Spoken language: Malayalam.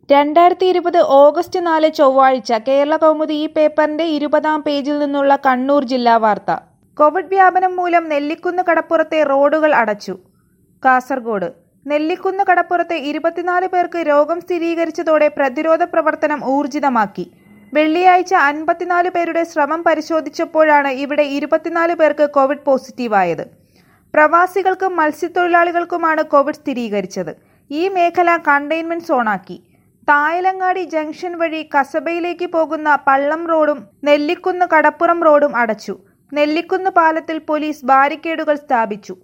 രണ്ടായിരത്തി ഇരുപത് ഓഗസ്റ്റ് നാല് ചൊവ്വാഴ്ച കേരള കൗമുദി ഈ പേപ്പറിന്റെ ഇരുപതാം പേജിൽ നിന്നുള്ള കണ്ണൂർ ജില്ലാ വാർത്ത കോവിഡ് വ്യാപനം മൂലം നെല്ലിക്കുന്ന് കടപ്പുറത്തെ റോഡുകൾ അടച്ചു കാസർഗോഡ് നെല്ലിക്കുന്ന് കടപ്പുറത്തെ ഇരുപത്തിനാല് പേർക്ക് രോഗം സ്ഥിരീകരിച്ചതോടെ പ്രതിരോധ പ്രവർത്തനം ഊർജിതമാക്കി വെള്ളിയാഴ്ച അൻപത്തിനാല് പേരുടെ ശ്രമം പരിശോധിച്ചപ്പോഴാണ് ഇവിടെ ഇരുപത്തിനാല് പേർക്ക് കോവിഡ് പോസിറ്റീവായത് പ്രവാസികൾക്കും മത്സ്യത്തൊഴിലാളികൾക്കുമാണ് കോവിഡ് സ്ഥിരീകരിച്ചത് ഈ മേഖല കണ്ടെയ്ൻമെന്റ് സോണാക്കി തായലങ്ങാടി ജംഗ്ഷൻ വഴി കസബയിലേക്ക് പോകുന്ന പള്ളം റോഡും നെല്ലിക്കുന്ന് കടപ്പുറം റോഡും അടച്ചു നെല്ലിക്കുന്ന് പാലത്തിൽ പോലീസ് ബാരിക്കേഡുകൾ സ്ഥാപിച്ചു